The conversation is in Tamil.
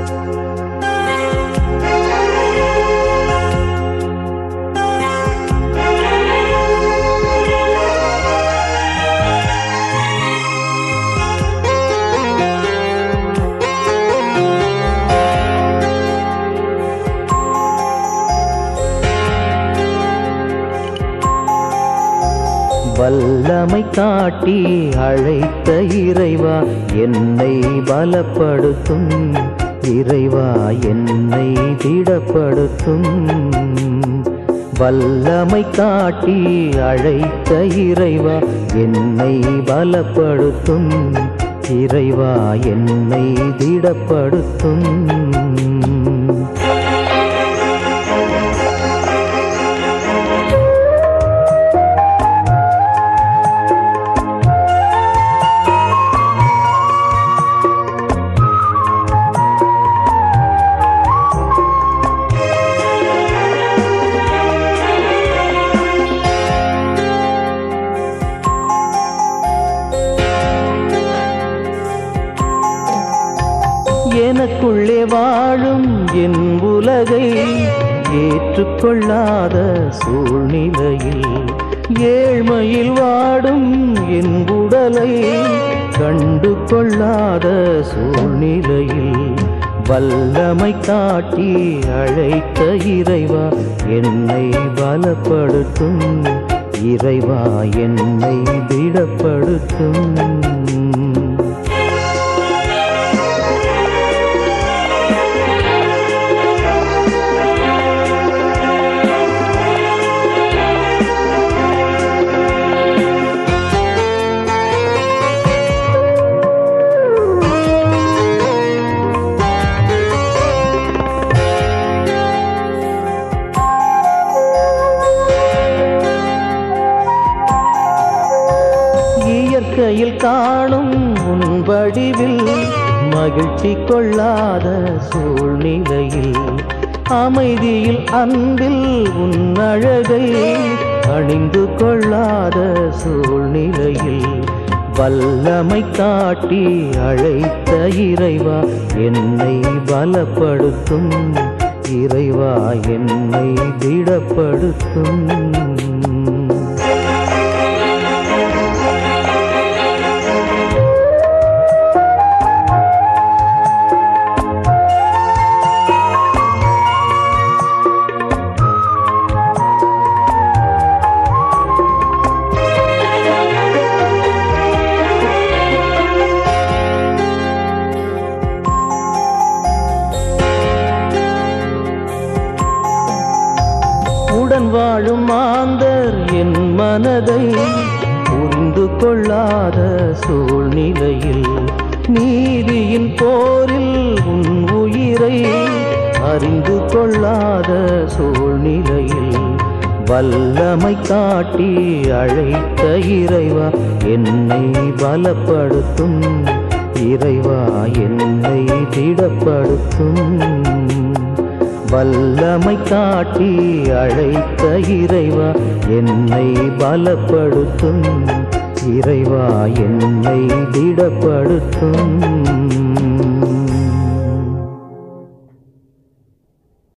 வல்லமை காட்டி அழைத்த இறைவா என்னை பலப்படுத்தும் இறைவா என்னை திடப்படுத்தும் வல்லமை காட்டி அழைத்த இறைவா என்னை பலப்படுத்தும் இறைவா என்னை திடப்படுத்தும் எனக்குள்ளே வாழும் என் உலகை ஏற்றுக்கொள்ளாத சூழ்நிலையில் ஏழ்மையில் வாடும் என் உடலை கண்டு கொள்ளாத சூழ்நிலையில் வல்லமை காட்டி அழைத்த இறைவா என்னை பலப்படுத்தும் இறைவா என்னை திடப்படுத்தும் இயற்கையில் காணும் உன் வடிவில் மகிழ்ச்சி கொள்ளாத சூழ்நிலையில் அமைதியில் அன்பில் உன் அழகை அணிந்து கொள்ளாத சூழ்நிலையில் வல்லமை காட்டி அழைத்த இறைவா என்னை பலப்படுத்தும் இறைவா என்னை திடப்படுத்தும் உடன் வாழும் மாந்தர் என் மனதை புரிந்து கொள்ளாத சூழ்நிலையில் நீதியின் போரில் உன் உயிரை அறிந்து கொள்ளாத சூழ்நிலையில் வல்லமை காட்டி அழைத்த இறைவா என்னை பலப்படுத்தும் இறைவா என்னை திடப்படுத்தும் வல்லமை காட்டி அழைத்த இறைவா என்னை பலப்படுத்தும் இறைவா என்னை திடப்படுத்தும்